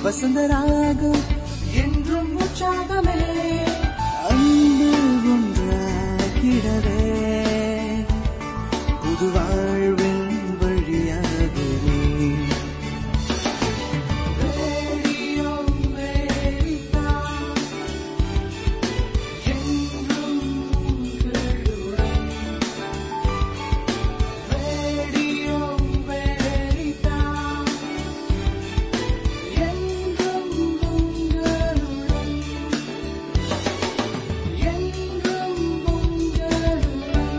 வசந்தராகம் என்றும் உற்சாகமே அன்பு ஒன்றாகிடவே புது வாழ்வின் வழியாகவே ரேடியோ அமெரிக்கா, என்றும் உங்களுடன். ரேடியோ அமெரிக்கா, என்றும் உங்களுடன். என்றும் உங்களுடன்.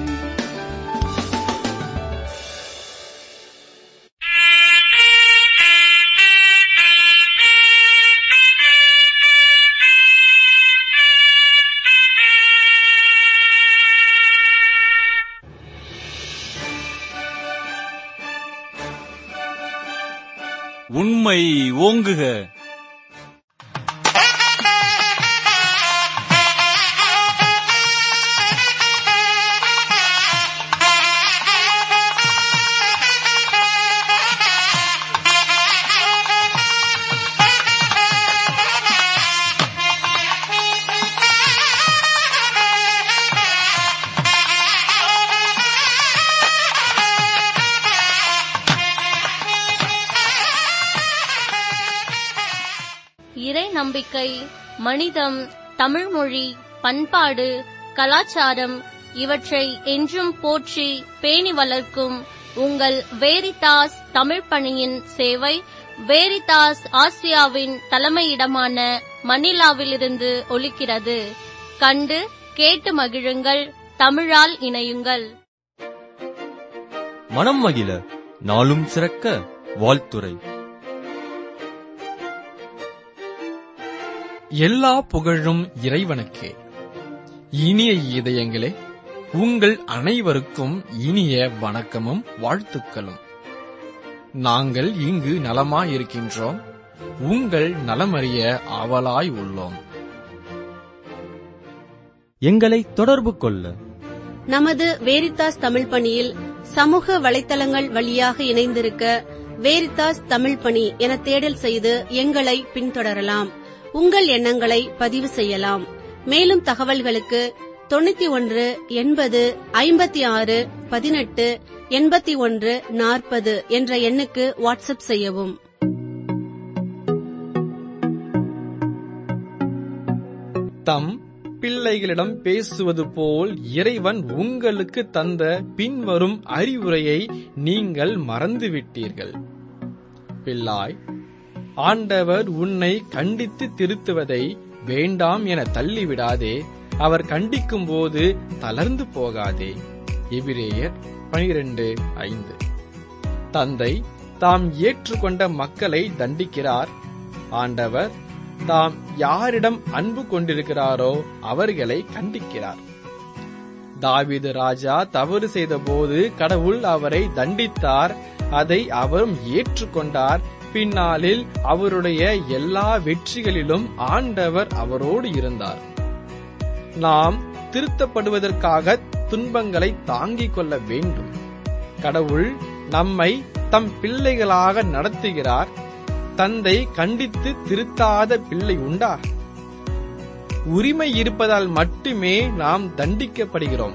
உண்மை ஓங்குக இறை நம்பிக்கை மனிதம் தமிழ்மொழி பண்பாடு கலாச்சாரம் இவற்றை என்றும் போற்றி பேணி வளர்க்கும் உங்கள் வேரிதாஸ் தமிழ் பணியின் சேவை வேரிதாஸ் ஆசியாவின் தலைமையிடமான மணிலாவிலிருந்து ஒலிக்கிறது கண்டு கேட்டு மகிழுங்கள் தமிழால் இணையுங்கள் மனம் மகிழ நாளும் சிறக்க வாழ்த்துரை எல்லா புகழும் இறைவனுக்கே இனிய இதயங்களே உங்கள் அனைவருக்கும் இனிய வணக்கமும் வாழ்த்துக்களும் நாங்கள் இங்கு நலமாயிருக்கின்றோம் உங்கள் நலமறிய ஆவலாய் உள்ளோம் எங்களை தொடர்பு கொள்ள நமது வேரித்தாஸ் தமிழ் பணியில் சமூக வலைத்தளங்கள் வழியாக இணைந்திருக்க வேரித்தாஸ் தமிழ் பணி என தேடல் செய்து எங்களை பின்தொடரலாம் உங்கள் எண்ணங்களை பதிவு செய்யலாம் மேலும் தகவல்களுக்கு தொண்ணூத்தி ஒன்று எண்பது ஐம்பத்தி ஆறு பதினெட்டு எண்பத்தி ஒன்று நாற்பது என்ற எண்ணுக்கு வாட்ஸ்அப் செய்யவும் தம் பிள்ளைகளிடம் பேசுவது போல் இறைவன் உங்களுக்கு தந்த பின்வரும் அறிவுரையை நீங்கள் மறந்துவிட்டீர்கள் பிள்ளாய் ஆண்டவர் உன்னை கண்டித்து திருத்துவதை வேண்டாம் என தள்ளிவிடாதே அவர் கண்டிக்கும் போது தளர்ந்து போகாதே எபிரேயர் பனிரெண்டு ஐந்து தந்தை தாம் ஏற்றுக்கொண்ட மக்களை தண்டிக்கிறார் ஆண்டவர் தாம் யாரிடம் அன்பு கொண்டிருக்கிறாரோ அவர்களை கண்டிக்கிறார் தாவீது ராஜா தவறு செய்தபோது கடவுள் அவரை தண்டித்தார் அதை அவரும் ஏற்றுக்கொண்டார் பின்னாளில் அவருடைய எல்லா வெற்றிகளிலும் ஆண்டவர் அவரோடு இருந்தார் நாம் திருத்தப்படுவதற்காக துன்பங்களை தாங்கிக் கொள்ள வேண்டும் கடவுள் நம்மை தம் பிள்ளைகளாக நடத்துகிறார் தந்தை கண்டித்து திருத்தாத பிள்ளை உண்டா உரிமை இருப்பதால் மட்டுமே நாம் தண்டிக்கப்படுகிறோம்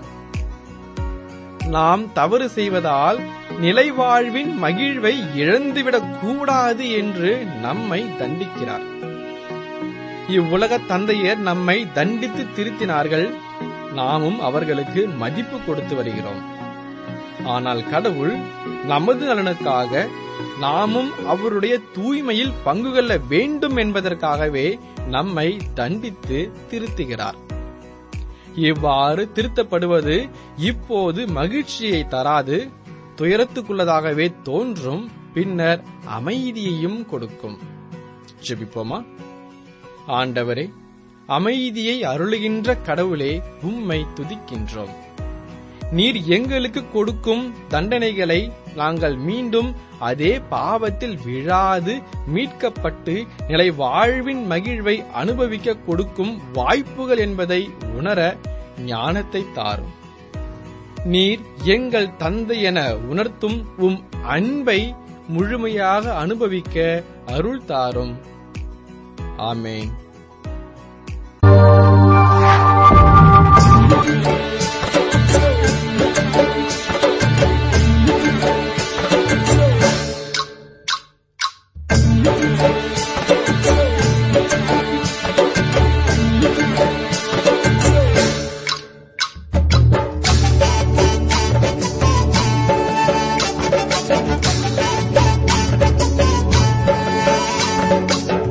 நாம் தவறு செய்வதால் நிலைவாழ்வின் மகிழ்வை இழந்துவிடக் கூடாது என்று நம்மை தண்டிக்கிறார் இவ்வுலக தந்தையர் நம்மை தண்டித்து திருத்தினார்கள் நாமும் அவர்களுக்கு மதிப்பு கொடுத்து வருகிறோம் ஆனால் கடவுள் நமது நலனுக்காக நாமும் அவருடைய தூய்மையில் பங்கு கொள்ள வேண்டும் என்பதற்காகவே நம்மை தண்டித்து திருத்துகிறார் இவ்வாறு திருத்தப்படுவது இப்போது மகிழ்ச்சியை தராது துயரத்துக்குள்ளதாகவே தோன்றும் பின்னர் அமைதியையும் கொடுக்கும் ஜெபிப்போமா ஆண்டவரே அமைதியை அருளுகின்ற கடவுளே உம்மை துதிக்கின்றோம் நீர் எங்களுக்கு கொடுக்கும் தண்டனைகளை நாங்கள் மீண்டும் அதே பாவத்தில் விழாது மீட்கப்பட்டு நிலை வாழ்வின் மகிழ்வை அனுபவிக்க கொடுக்கும் வாய்ப்புகள் என்பதை உணர ஞானத்தை தாரும் நீர் எங்கள் தந்தை என உணர்த்தும் உம் அன்பை முழுமையாக அனுபவிக்க அருள் தாரும் ஆமென்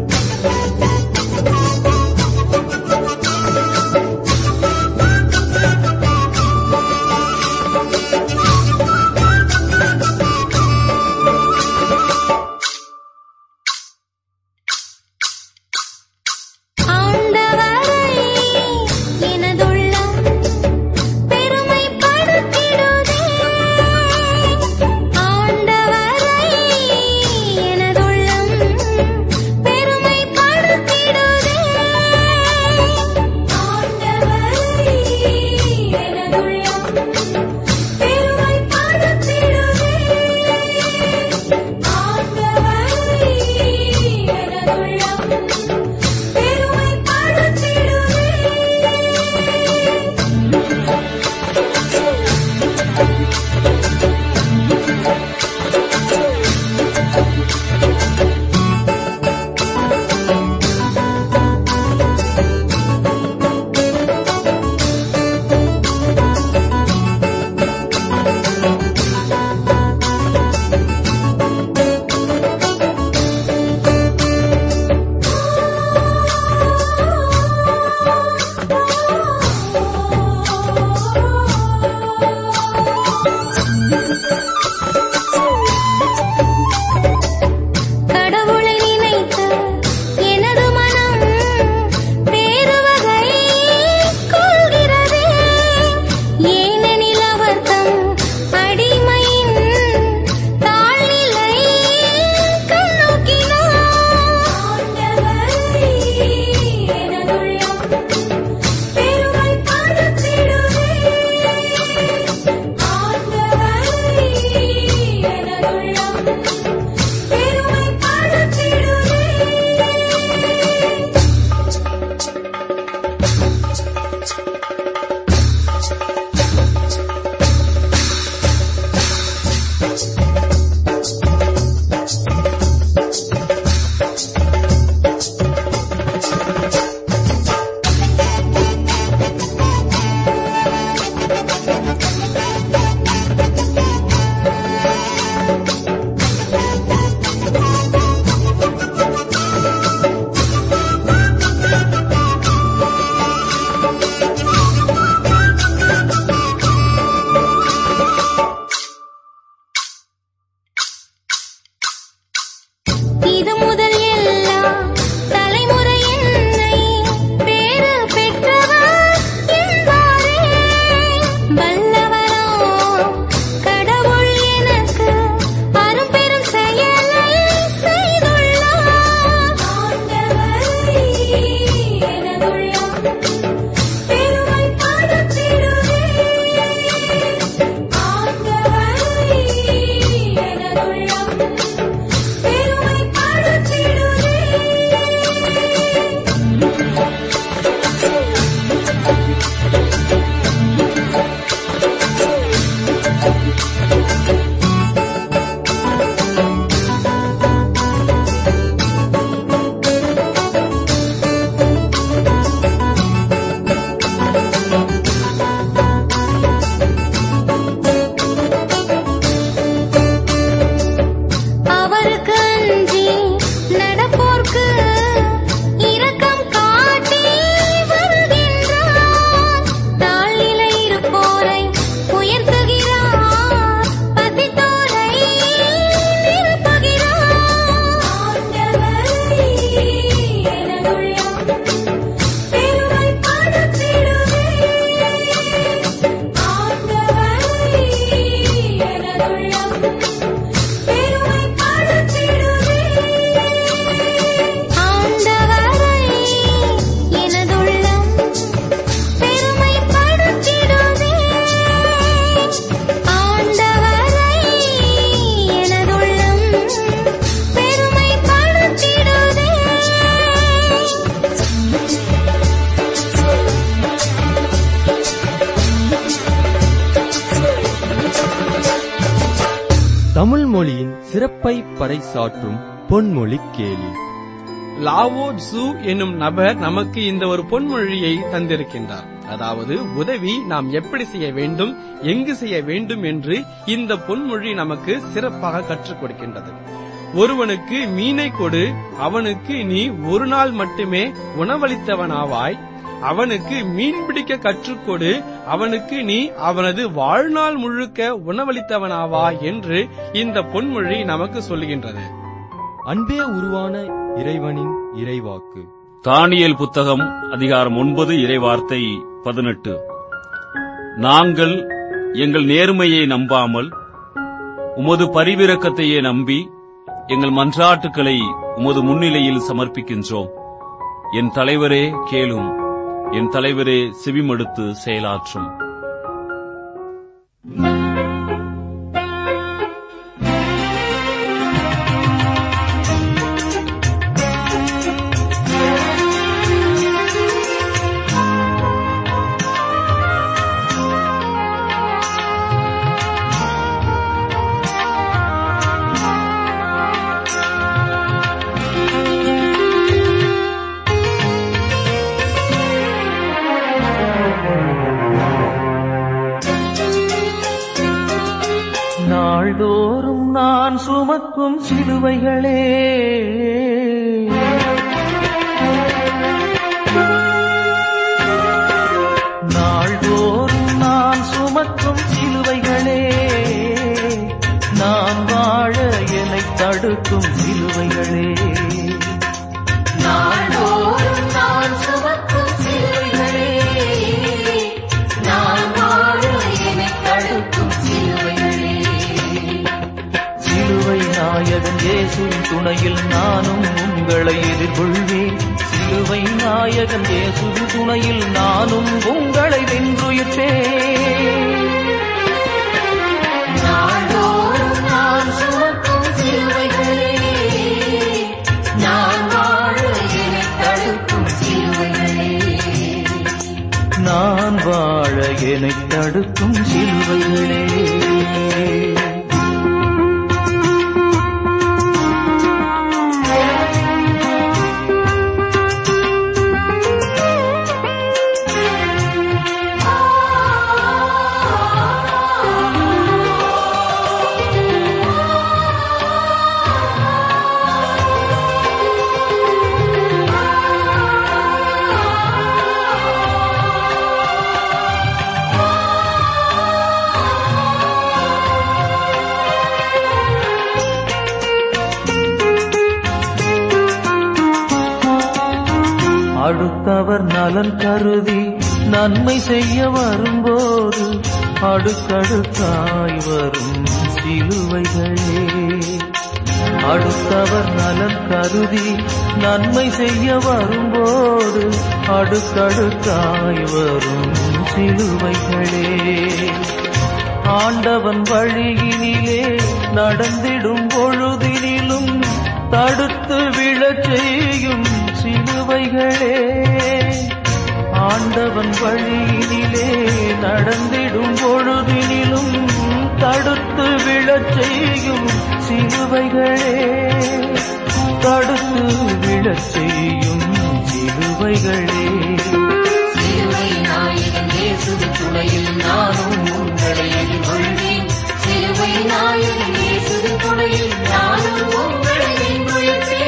ஆ பொன்மொழியின் சிறப்பை பறைசாற்றும் பொன்மொழி கேளி லாவோ சு என்னும் நபர் நமக்கு இந்த ஒரு பொன்மொழியை தந்திருக்கின்றார் அதாவது உதவி நாம் எப்படி செய்ய வேண்டும் எங்கு செய்ய வேண்டும் என்று இந்த பொன்மொழி நமக்கு சிறப்பாக கற்றுக் கொடுக்கின்றது ஒருவனுக்கு மீனை கொடு அவனுக்கு நீ ஒரு நாள் மட்டுமே உணவளித்தவனாவாய் அவனுக்கு மீன் பிடிக்க கற்றுக்கொடு அவனுக்கு நீ அவனது வாழ்நாள் முழுக்க உணவளித்தவனாவா என்று இந்த பொன்மொழி நமக்கு சொல்லுகின்றது அன்பே உருவான இறைவனின் இறைவாக்கு தானியேல் புத்தகம் அதிகாரம் ஒன்பது இறைவார்த்தை பதினெட்டு நாங்கள் எங்கள் நேர்மையை நம்பாமல் உமது பரிவிரக்கத்தையே நம்பி எங்கள் மன்றாட்டுக்களை உமது முன்னிலையில் சமர்ப்பிக்கின்றோம் என் தலைவரே கேளும் என் தலைவரே செவிமடுத்து செயலாற்றும் நாள்தோறும் நான் சுமக்கும் சிலுவைகளே நாள்தோறும் நான் சுமக்கும் சிலுவைகளே நான் வாழ என்னை தடுக்கும் சிலுவைகளே நாள்தோறும் நான் சுமக்கும் சிலுவைகளே நான் வாழ என்னை தடுக்கும் சிலுவைகளே சிலுவை நாயகன் இயேசுவின் துணையில் நானும் உங்களை எதிர்கொள்வேன் சிலுவை நாயகன் இயேசுவின் துணையில் நானும் உங்களை வென்றுயிர்த்தேன் நாள்தோறும் நான் சுமக்கும் சிலுவைகளே நான் வாழ என்னை தடுக்கும் சிலுவைகளே நான் வாழ என்னை தடுக்கும் சிலுவைகளே அடுத்தவர் நலன் கருதி நன்மை செய்ய வரும்போது அடுக்கடுக்காய் வரும் சிலுவைகளே அடுத்தவர் நலன் கருதி நன்மை செய்ய வரும்போது அடுக்கடுக்காய் வரும் சிலுவைகளே ஆண்டவன் வழியினிலே நடந்திடும் பொழுதினிலும் தடுத்து விழச் செய்யும் சிலுவைகளே ஆண்டவன் வழியினிலே நடந்திடும் பொழுதினிலும் தடுத்து விழச் செய்யும் சிலுவைகளே தடுத்து விழச் செய்யும் சிலுவைகளே சிலுவை நாயகன் இயேசுவின் துணையில் நானும் உங்களை எதிர்கொள்வேன் சிலுவை நாயகன் இயேசுவின் துணையில் நானும் உங்களை வென்றுயர்த்தேன்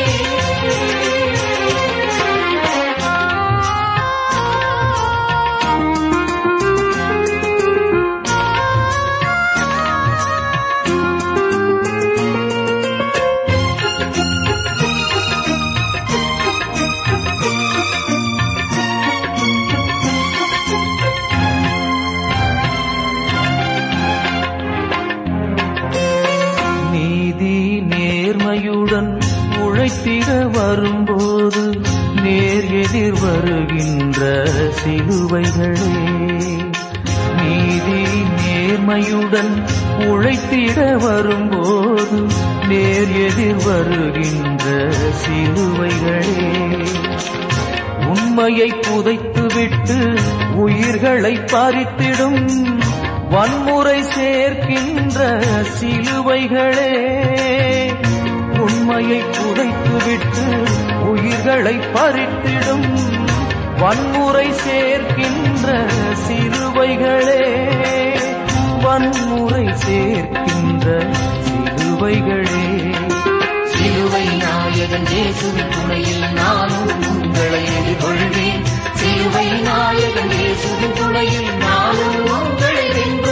நீதி நேர்மையுடன் உழைத்திட வரும்போது நேர் எதிர் வருகின்ற சிலுவைகளே நீதி நேர்மையுடன் உழைத்திட வரும்போது நேர் எதிர் வருகின்ற சிலுவைகளே உண்மையை புதைத்துவிட்டு உயிர்களை பறித்திடும் வன்முறை சேர்க்கின்ற சிலுவைகளே உண்மையை புதைத்துவிட்டு உயிர்களை பறித்திடும் வன்முறை சேர்க்கின்ற சிலுவைகளே வன்முறை சேர்க்கின்ற சிலுவைகளே சிலுவை நாயகன் இயேசுவின் துணையில் நானும் உங்களை எதிர்கொள்வேன் சிலுவை நாயகன் இயேசுவின் துணையில் நானும் உங்களை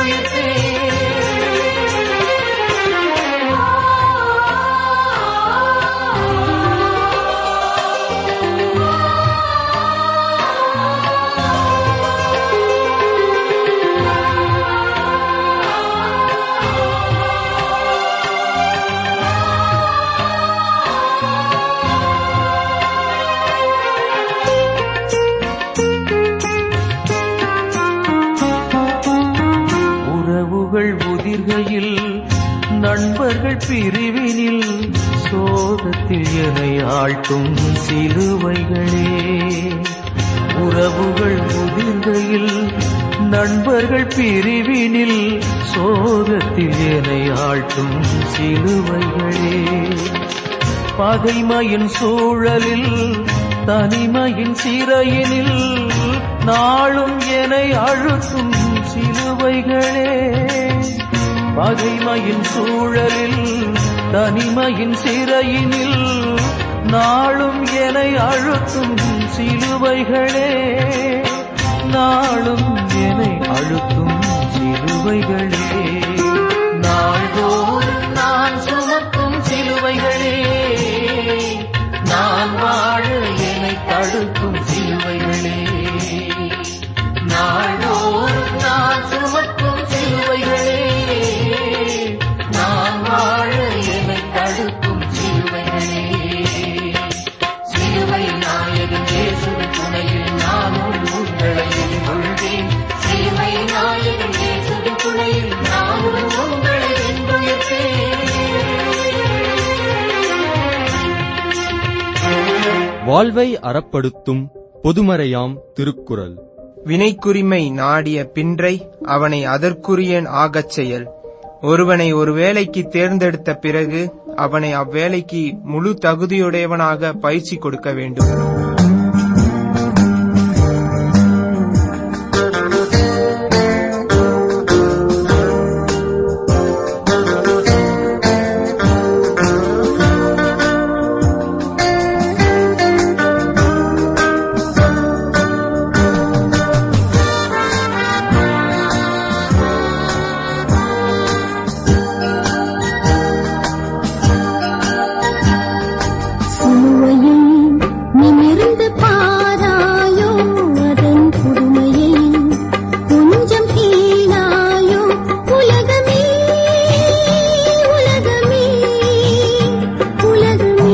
உறவுகள் உதிர்கையில் நண்பர்கள் பிரிவினில் சோகத்தில் என்னை ஆழ்த்தும் சிலுவைகளே உறவுகள் உதிர்கையில் நண்பர்கள் பிரிவினில் சோகத்தில் என்னை ஆழ்த்தும் சிலுவைகளே பகைமையின் சூழலில் தனிமையின் சிறையினில் நாளும் என்னை அழுத்தும் சிலுவைகளே பகைமையின் சூழலில் தனிமையின் சிறையினில் நாளும் என்னை அழுத்தும் சிலுவைகளே நாளும் என்னை அழுத்தும் சிலுவைகளே நாள்தோறும் நான் சுமக்கும் சிலுவைகளே நான் வாழ என்னை தடுக்கும் சிலுவைகளே நாள்தோறும் நான் சுமக்கும் சிலுவைகளே நான் வாழ என்னை தடுக்கும் சிலுவைகளே சிலுவை நாயகன் இயேசுவின் துணையில் நானும் உங்களை எதிர்கொள்வேன் சிலுவை நாயகன் இயேசுவின் துணையில் நானும் உங்களை வென்றுயர்த்தேன் வாழ்வை அறப்படுத்தும் பொதுமறையாம் திருக்குறள் வினைக்குரிமை நாடிய பின்றை அவனை அதற்குரியன் ஆகச் செயல் ஒருவனை ஒரு வேலைக்கு தேர்ந்தெடுத்த பிறகு அவனை அவ்வேலைக்கு முழு தகுதியுடையவனாக பயிற்சி கொடுக்க வேண்டும் சிலுவையை நிமிர்ந்து பாராயோ அதன் புதுமையை கொஞ்சம் கீழாயோ உலகமே உலகமே உலகமே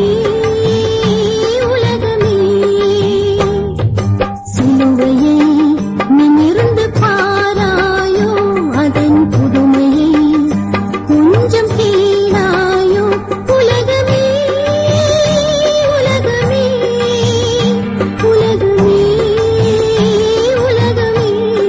உலகமே சிலுவையை நிமிர்ந்து பாராயோ அதன் புதுமையை கொஞ்சம் கீழாயோ உலகமே உலகமே உலகமே உலகமே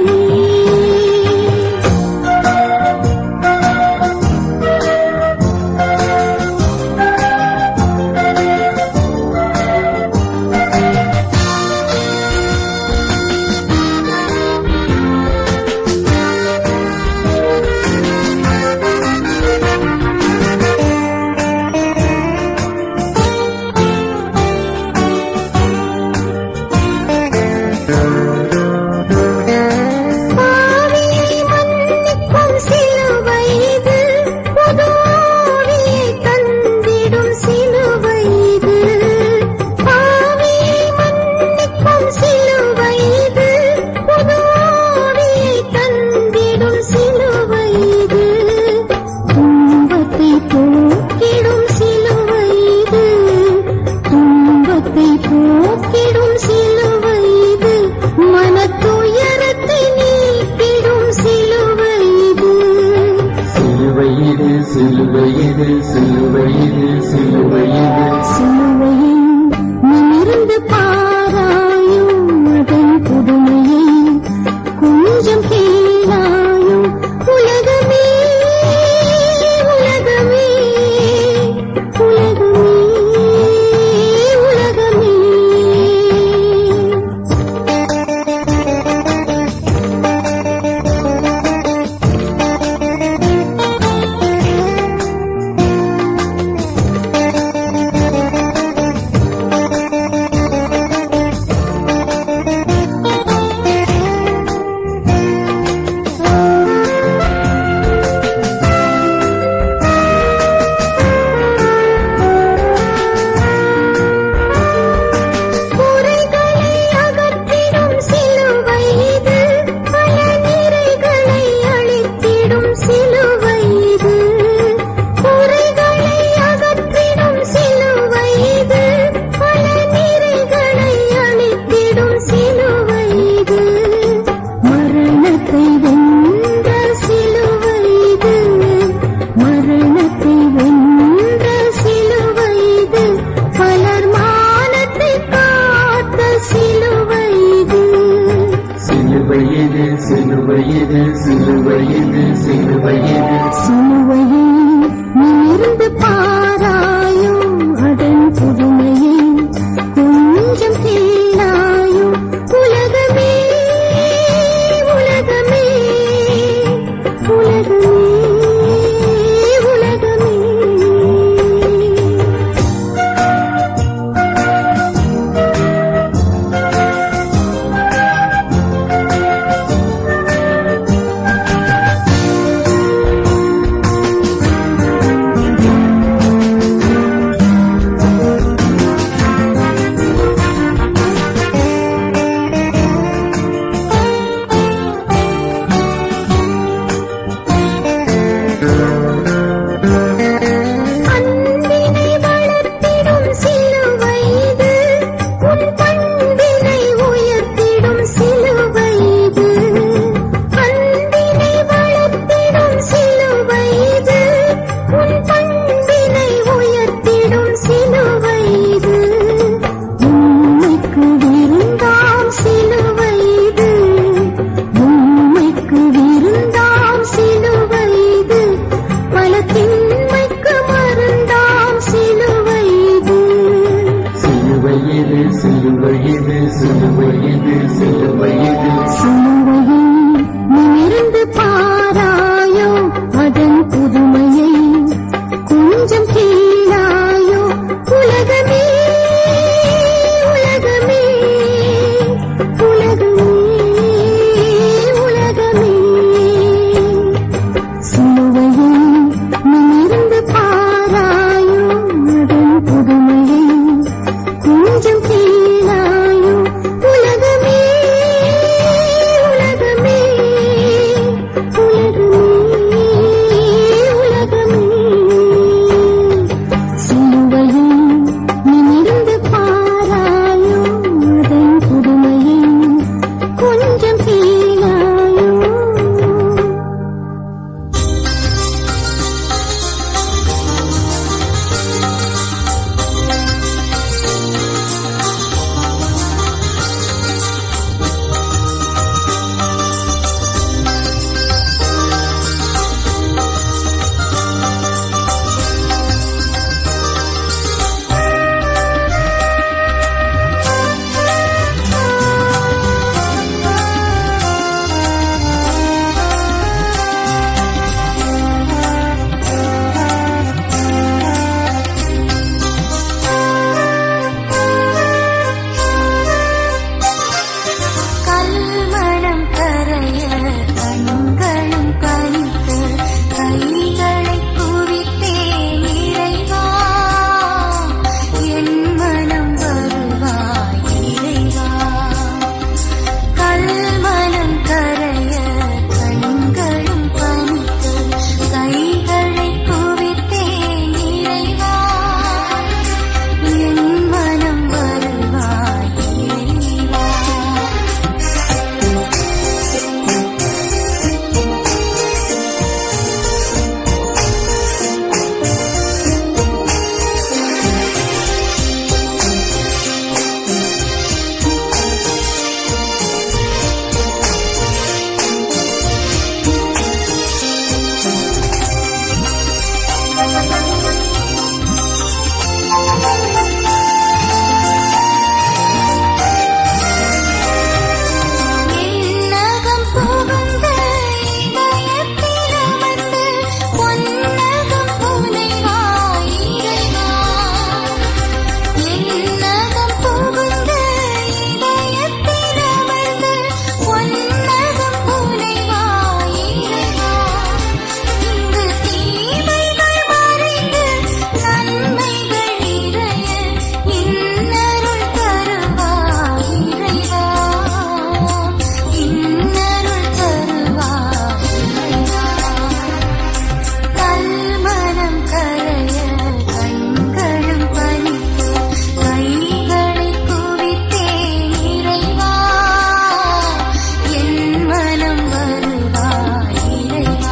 பாவியை மன்னிக்கும் சிலுவை இது புதுவியை தந்திடும் சிலுவை இது பாவியை மன்னிக்கும் சிலுவை இது புதுவியை தந்திடும் சிலுவை இது துன்பத்தை போக்கிடும் சிலுவை இது துன்பத்தை போக்கிடும் சிலுவை இது இது சிலுவை இது சிலுவையை நிமிர்ந்து பாராயோ அதன் புதுமையை கொஞ்சம் கீழாயோ உலகமே உலகமே உலகமே உலகமே சிலுவையை நிமிர்ந்து பாராயோ அதன் புதுமையை கொஞ்சம் கீழாயோ உலகமே உலகமே உலகமே உலகமே சிலுவையை நிமிர்ந்து பாராயோ அதன் புதுமையை கொஞ்சம் கீழாயோ கல்மணம் கரைய கண்களும் கனித்து கைகளை குவித்தேன் இறைவா என் மனம் வருவாய் இறைவா கல்மணம் கரைய கண்களும் கனித்து கைகளை குவித்தேன் இறைவா என் மனம் வருவாய் இறைவா என்னகம் புகுந்த இதயத்தில் அமர்ந்து பொன்னகம் புனைவாய் இறைவா என்னகம் புகுந்த இதயத்தில் அமர்ந்து பொன்னகம் புனைவாய் இறைவா இங்கு தீமைகள் மறைந்து நன்மைகள் நிறைய இன்னருள் தருவாய் இறைவா இன்னருள் தருவாய் இறைவா கல்மனம் கரைய கண்களும் பனித்து கைகளை குவித்தேன் இறைவா என் மனம் வருவாய் இறைவா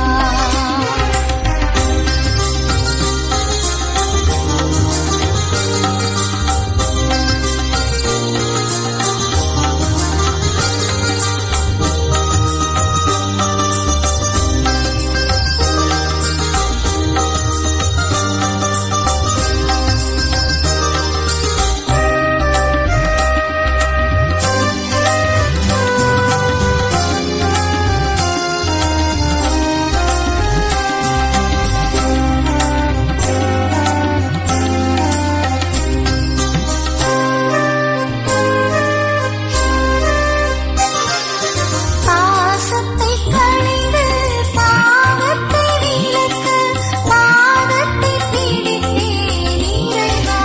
பாசத்தை களைந்து பாவத்தை விலக்க பாதத்தை பிடித்தேன் இறைவா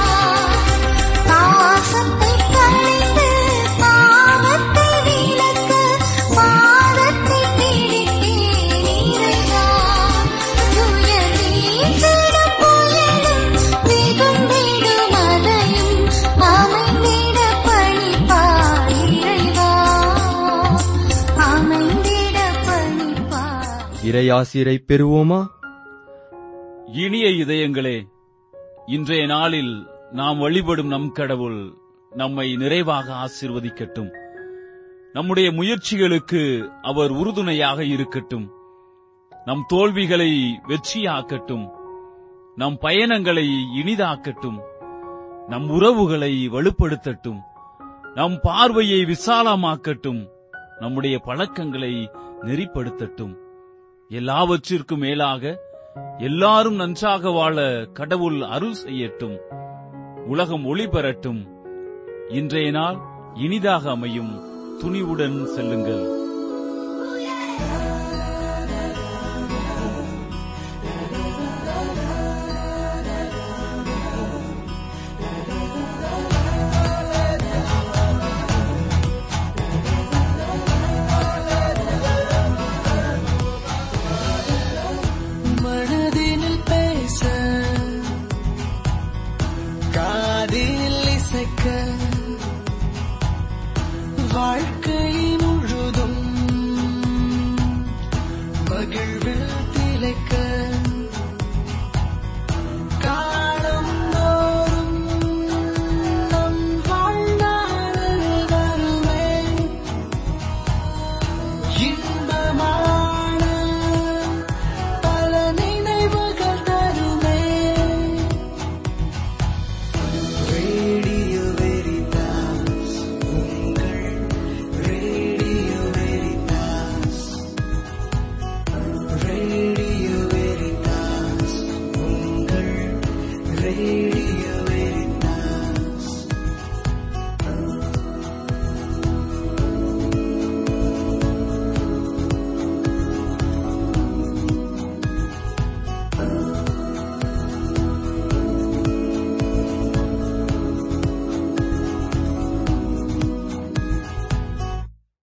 பாசத்தை களைந்து பாவத்தை விலக்க பாதத்தை பிடித்தேன் இறைவா துயர் வீசிடும் புயலும் மிகுந்திடும் அதையும் அமைந்திட பணிப்பாய் இறைவா அமைந்திட பணிப்பாய் இறையாசிரை பெறுவோமா இனிய இதயங்களே இன்றைய நாளில் நாம் வழிபடும் நம் கடவுள் நம்மை நிறைவாக ஆசிர்வதிக்கட்டும் நம்முடைய முயற்சிகளுக்கு அவர் உறுதுணையாக இருக்கட்டும் நம் தோல்விகளை வெற்றியாக்கட்டும் நம் பயணங்களை இனிதாக்கட்டும் நம் உறவுகளை வலுப்படுத்தட்டும் நம் பார்வையை விசாலமாக்கட்டும் நம்முடைய பழக்கங்களை நெறிப்படுத்தட்டும் எல்லாவற்றிற்கும் மேலாக எல்லாரும் நன்றாக வாழ கடவுள் அருள் செய்யட்டும் உலகம் ஒளி பெறட்டும் இன்றைய நாள் இனிதாக அமையும் துணிவுடன் செல்லுங்கள் மனதினில் பேச காதில் இசைக்க வாழ்க்கை முழுதும் மகிழ்வு